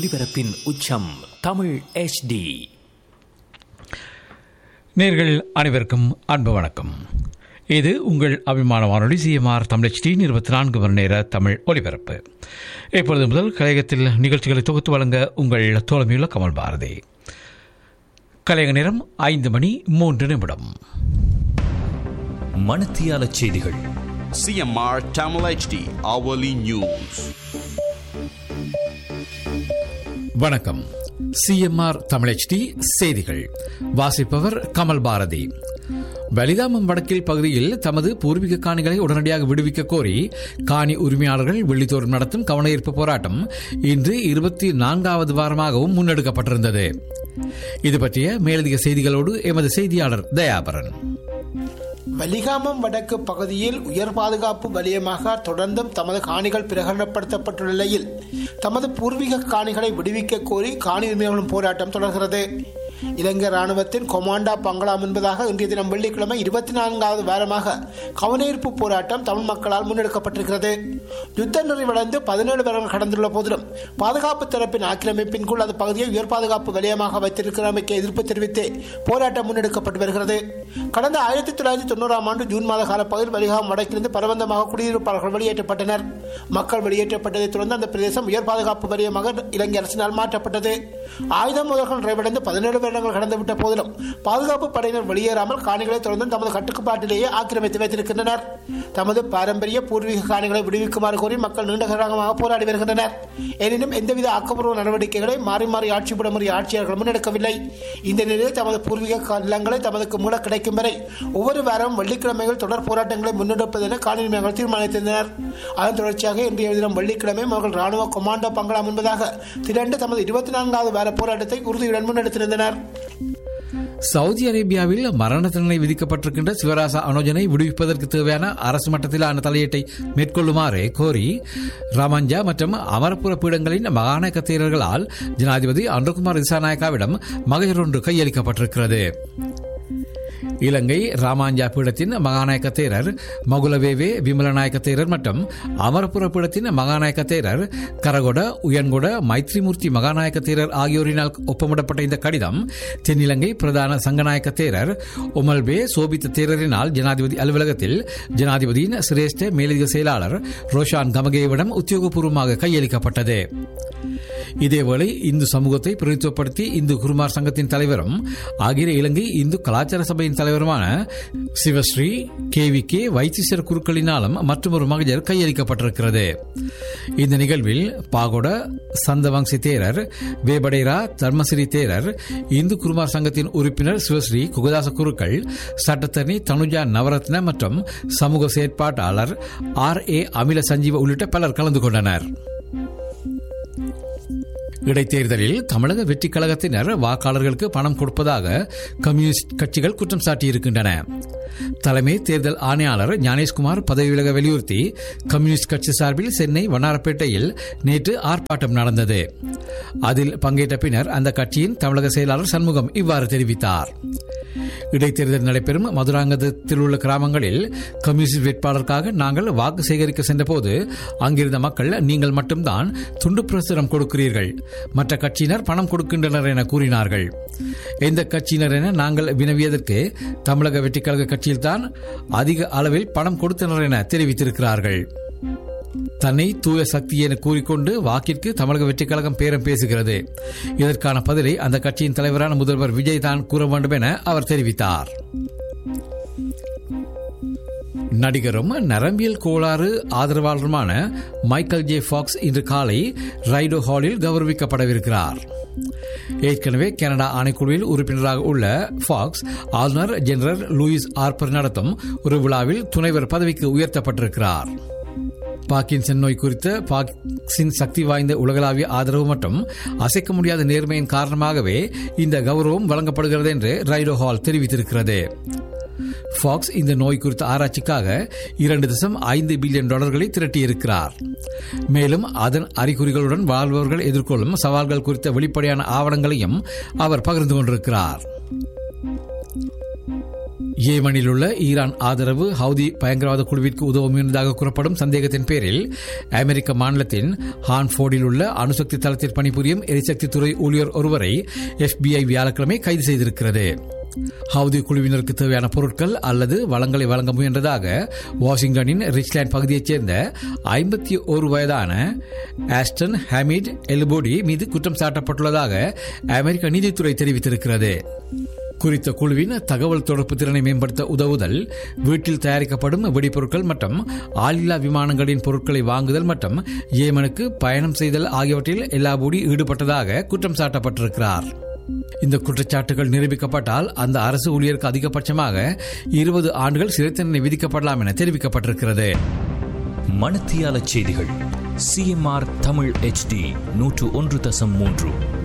ஒலிபரப்பின் உச்சம் தமிழ் HD நேர்கள் அனைவருக்கும் அன்பு வணக்கம் இது உங்கள் அபிமான வானொலி சிஎம்ஆர் தமிழ் டி இருபத்தி நான்கு மணி நேர தமிழ் ஒலிபரப்பு இப்பொழுது முதல் கலையகத்தில் நிகழ்ச்சிகளை தொகுத்து வழங்க உங்கள் தோழமையுள்ள கமல் பாரதி கலையக நேரம் ஐந்து மணி மூன்று நிமிடம் மணத்தியால செய்திகள் CMR Tamil HD hourly news. வணக்கம் சிஎம்ஆர் தமிழ் செய்திகள் வாசிப்பவர் கமல் பாரதி வலிகாமம் வடக்கில் பகுதியில் தமது பூர்வீக காணிகளை உடனடியாக விடுவிக்க கோரி காணி உரிமையாளர்கள் வெள்ளித்தோறும் நடத்தும் கவனஈர்ப்பு போராட்டம் இன்று இருபத்தி நான்காவது வாரமாகவும் முன்னெடுக்கப்பட்டிருந்தது இது பற்றிய மேலதிக செய்திகளோடு எமது செய்தியாளர் தயாபரன் வலிகாமம் வடக்கு பகுதியில் உயர் பாதுகாப்பு வலயமாக தொடர்ந்தும் தமது காணிகள் பிரகடனப்படுத்தப்பட்டுள்ள நிலையில் தமது பூர்வீக காணிகளை விடுவிக்க கோரி காணி உரிமையாளர்களும் போராட்டம் தொடர்கிறது இலங்கை ராணுவத்தின் கொமாண்டா பங்களாம் என்பதாக இன்றைய தினம் வெள்ளிக்கிழமை இருபத்தி நான்காவது வாரமாக கவனஈர்ப்பு போராட்டம் தமிழ் மக்களால் முன்னெடுக்கப்பட்டிருக்கிறது யுத்த நிறைவடைந்து பதினேழு வருடங்கள் கடந்துள்ள போதிலும் பாதுகாப்பு தரப்பின் ஆக்கிரமிப்பின் கீழ் அந்த பகுதியை உயர் பாதுகாப்பு வலயமாக வைத்திருக்கிறமைக்கு எதிர்ப்பு தெரிவித்து போராட்டம் முன்னெடுக்கப்பட்டு வருகிறது கடந்த ஆயிரத்தி தொள்ளாயிரத்தி தொண்ணூறாம் ஆண்டு ஜூன் மாத கால பகுதியில் வலிகாம் வடக்கிலிருந்து பலவந்தமாக குடியிருப்பாளர்கள் வெளியேற்றப்பட்டனர் மக்கள் வெளியேற்றப்பட்டதை தொடர்ந்து அந்த பிரதேசம் உயர் பாதுகாப்பு வலயமாக இலங்கை அரசினால் மாற்றப்பட்டது ஆயுத முதல்கள் நிறைவடைந்து பதினேழு வருடங்கள் கடந்துவிட்ட போதிலும் பாதுகாப்பு படையினர் வெளியேறாமல் காணிகளை தொடர்ந்து தமது கட்டுப்பாட்டிலேயே ஆக்கிரமித்து வைத்திருக்கின்றனர் தமது பாரம்பரிய பூர்வீக காணிகளை விடுவிக்குமாறு கோரி மக்கள் நீண்ட காலமாக போராடி வருகின்றனர் எனினும் எந்தவித ஆக்கப்பூர்வ நடவடிக்கைகளை மாறி மாறி ஆட்சிப்பட முறைய ஆட்சியாளர்கள் முன்னெடுக்கவில்லை இந்த நிலையில் தமது பூர்வீக நிலங்களை தமதுக்கு மூல கிடைக்கும் வரை ஒவ்வொரு வாரமும் வெள்ளிக்கிழமைகள் தொடர் போராட்டங்களை முன்னெடுப்பதென காணிமையங்கள் தீர்மானித்திருந்தனர் அதன் தொடர்ச்சியாக இன்றைய தினம் வெள்ளிக்கிழமை அவர்கள் ராணுவ கொமாண்டோ பங்களாம் என்பதாக திரண்டு தமது இருபத்தி நான்காவது வார போராட்டத்தை உறுதியுடன் முன்னெடுத்திருந்தனர் சவுதி அரேபியாவில் மரண தண்டனை விதிக்கப்பட்டிருக்கின்ற சிவராசா அனோஜனை விடுவிப்பதற்கு தேவையான அரசு மட்டத்திலான தலையீட்டை மேற்கொள்ளுமாறு கோரி ராமஞ்சா மற்றும் அமரப்புற பீடங்களின் மகாநாயக்க தேரர்களால் ஜனாதிபதி அன்றகுமார் திசாநாயக்காவிடம் மகஜர் ஒன்று கையளிக்கப்பட்டிருக்கிறது இலங்கை ராமாஞ்சா பீடத்தின் மகாநாயக்க தேரர் மகுலவேவே விமலநாயக்க தேரர் மற்றும் அமரபுர பீடத்தின் மகாநாயக்க தேரர் கரகொட உயன்கொட மைத்ரிமூர்த்தி மகாநாயக்க தேரர் ஆகியோரினால் ஒப்பமிடப்பட்ட இந்த கடிதம் தென்னிலங்கை பிரதான சங்கநாயக்க தேரர் உமல்பே சோபித்த தேரரினால் ஜனாதிபதி அலுவலகத்தில் ஜனாதிபதியின் சிரேஷ்ட மேலதிக செயலாளர் ரோஷான் கமகேவிடம் உத்தியோகபூர்வமாக கையளிக்கப்பட்டது இதேவேளை இந்து சமூகத்தை பிரதித்துவப்படுத்தி இந்து குருமார் சங்கத்தின் தலைவரும் ஆகிய இலங்கை இந்து கலாச்சார சபையின் தலைவருமான Sivasri K V K Vaitheeswara குருக்களினாலும் மற்றொரு மகஜர் கையளிக்கப்பட்டிருக்கிறது இந்த நிகழ்வில் பாகொட சந்தவங்சி தேரர் வேபடேரா தர்மசிறி தேரர் இந்து குருமார் சங்கத்தின் உறுப்பினர் சிவஸ்ரீ குகதாச குருக்கள் சட்டத்தரணி தனுஜா நவரத்ன மற்றும் சமூக செயற்பாட்டாளர் ஆர் ஏ அமில சஞ்சீவ உள்ளிட்ட பலர் கலந்து கொண்டனர் இடைத்தேர்தலில் தமிழக வெற்றிக் கழகத்தினர் வாக்காளர்களுக்கு பணம் கொடுப்பதாக கம்யூனிஸ்ட் கட்சிகள் குற்றம் சாட்டியிருக்கின்றன தலைமை தேர்தல் ஆணையாளர் ஞானேஷ்குமார் பதவி விலக வலியுறுத்தி கம்யூனிஸ்ட் கட்சி சார்பில் சென்னை வண்ணாரப்பேட்டையில் நேற்று ஆர்ப்பாட்டம் நடந்தது அதில் பங்கேற்ற பின்னர் அந்த கட்சியின் தமிழக செயலாளர் சண்முகம் இவ்வாறு தெரிவித்தார் இடைத்தேர்தல் நடைபெறும் மதுராங்கதத்தில் உள்ள கிராமங்களில் கம்யூனிஸ்ட் வேட்பாளருக்காக நாங்கள் வாக்கு சேகரிக்க சென்றபோது அங்கிருந்த மக்கள் நீங்கள் மட்டும்தான் துண்டு பிரசுரம் கொடுக்கிறீர்கள் மற்ற கட்சியினர் பணம் கொடுக்கின்றனர் என கூறினார்கள் எந்த கட்சியினர் என நாங்கள் வினவியதற்கு தமிழக வெற்றிக்கழக கட்சியில்தான் அதிக அளவில் பணம் கொடுத்தனர் என தெரிவித்திருக்கிறார்கள் தன்னை தூய சக்தி என கூறிக்கொண்டு வாக்கிற்கு தமிழக வெற்றிக் கழகம் பேரம் பேசுகிறது இதற்கான பதிலை அந்த கட்சியின் தலைவரான முதல்வர் விஜய் தான் கூற வேண்டும் என அவர் தெரிவித்தார் நடிகரும் நரம்பியல் கோளாறு ஆதரவாளருமான மைக்கேல் ஜே ஃபாக்ஸ் இன்று காலை ரைடோ ஹாலில் கௌரவிக்கப்படவிருக்கிறார் ஏற்கனவே கனடா ஆணைக்குழுவில் உறுப்பினராக உள்ள ஃபாக்ஸ் ஆளுநர் ஜெனரல் லூயிஸ் ஆர்பர் நடத்தும் ஒரு விழாவில் துணைவர் பதவிக்கு உயர்த்தப்பட்டிருக்கிறார் பார்க்கின்சன் நோய் குறித்த பாக்ஸின் சக்தி வாய்ந்த உலகளாவிய ஆதரவு மற்றும் அசைக்க முடியாத நேர்மையின் காரணமாகவே இந்த கௌரவம் வழங்கப்படுகிறது என்று ரைடோ ஹால் தெரிவித்திருக்கிறது ஃபாக்ஸ் இந்த நோய் குறித்த ஆராய்ச்சிக்காக இரண்டு தசம் ஐந்து பில்லியன் டாலர்களை திரட்டியிருக்கிறார் மேலும் அதன் அறிகுறிகளுடன் வாழ்பவர்கள் எதிர்கொள்ளும் சவால்கள் குறித்த வெளிப்படையான ஆவணங்களையும் அவர் பகிர்ந்து கொண்டிருக்கிறார் ஏமனில் உள்ள ஈரான் ஆதரவு ஹவுதி பயங்கரவாத குழுவிற்கு உதவ முயன்றதாக கூறப்படும் சந்தேகத்தின் பேரில் அமெரிக்க மாநிலத்தின் ஹான்ஃபோர்டில் உள்ள அணுசக்தி தளத்தில் பணிபுரியும் எரிசக்தி துறை ஊழியர் ஒருவரை எஃபிஐ வியாழக்கிழமை கைது செய்திருக்கிறது ஹவுதி குழுவினருக்கு தேவையான பொருட்கள் அல்லது வளங்களை வழங்க முயன்றதாக வாஷிங்டனின் ரிச்லேண்ட் பகுதியைச் சேர்ந்த ஐம்பத்தி ஒரு வயதான ஆஸ்டன் ஹமீட் எல்போடி மீது குற்றம் சாட்டப்பட்டுள்ளதாக அமெரிக்க நீதித்துறை தெரிவித்திருக்கிறது குறித்த குழுவின் தகவல் தொடர்பு திறனை மேம்படுத்த உதவுதல் வீட்டில் தயாரிக்கப்படும் வெடிப்பொருட்கள் மற்றும் ஆளில்லா விமானங்களின் பொருட்களை வாங்குதல் மற்றும் ஏமனுக்கு பயணம் செய்தல் ஆகியவற்றில் எல்லாபூடி ஈடுபட்டதாக குற்றம் சாட்டப்பட்டிருக்கிறார் இந்த குற்றச்சாட்டுகள் நிரூபிக்கப்பட்டால் அந்த அரசு ஊழியருக்கு அதிகபட்சமாக இருபது ஆண்டுகள் சிறை தண்டனை விதிக்கப்படலாம் என தெரிவிக்கப்பட்டிருக்கிறது மணத்தியால செய்திகள் சிஎம்ஆர் தமிழ் HD நூற்று ஒன்று தசம் மூன்று